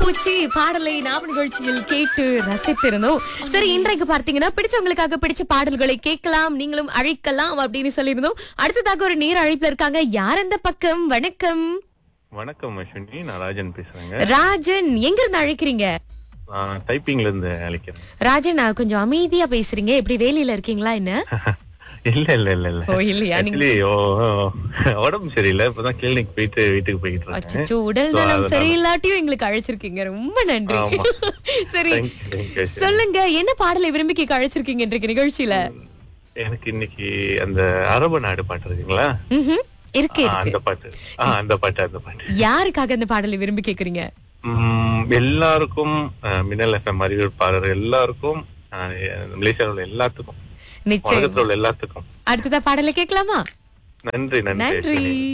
பூச்சி பாடலை நாம நிகழ்ச்சியில் கேட்டு ரசித்திருந்தோம் சரி இன்றைக்கு பார்த்தீங்கன்னா பிடிச்சவங்களுக்காக பிடிச்ச பாடல்களை கேட்கலாம் நீங்களும் அழைக்கலாம் அப்படின்னு சொல்லியிருந்தோம் அடுத்ததாக ஒரு நேர் அழைப்புல இருக்காங்க யார் அந்த பக்கம் வணக்கம் வணக்கம் அஸ்வினி நான் ராஜன் பேசுறேங்க ராஜன் எங்க இருந்து அழைக்கிறீங்க நான் டைப்பிங்ல இருந்து அழைக்கிறேன் ராஜன் நான் கொஞ்சம் அமைதியா பேசுறீங்க எப்படி வேலையில இருக்கீங்களா என்ன இல்ல இல்ல இல்ல இல்ல ஓ இல்லையா நீங்க ஆக்சுவலி உடம்பு சரியில்லை இப்பதான் கிளினிக் போயிட்டு வீட்டுக்கு போயிட்டு இருக்கேன் அச்சோ உடல் So, நலம் அதனால- சரியில்லாட்டியும் எங்களுக்கு அழைச்சிருக்கீங்க ரொம்ப நன்றி ஆமா. சரி Thank you, thank you, Ashwini. சொல்லுங்க என்ன பாடலை விரும்பி கேட்க அழைச்சிருக்கீங்க இன்றைக்கு நிகழ்ச்சியில எனக்கு இன்னைக்கு அந்த அரபு நாடு பாட்டு இருக்குங்களா ம்ஹும். இருக்கு ஆ, இருக்கு அந்த பாட்டு ஆ அந்த பாட்டு அந்த பாட்டு யாருக்காக அந்த பாடலை விரும்பி கேக்குறீங்க உம், எல்லாருக்கும் அஹ், மின்னல் எஃப்எம் அறிவிப்பாளர் எல்லாருருக்கும் அஹ், மலேசியாவில் உள்ள எல்லாத்துக்கும் நிச்சயம் உலகத்தில் உள்ள எல்லாத்துக்கும் அடுத்ததா பாடலை கேட்கலாமா நன்றி நன்றி நன்றி அஸ்வினி.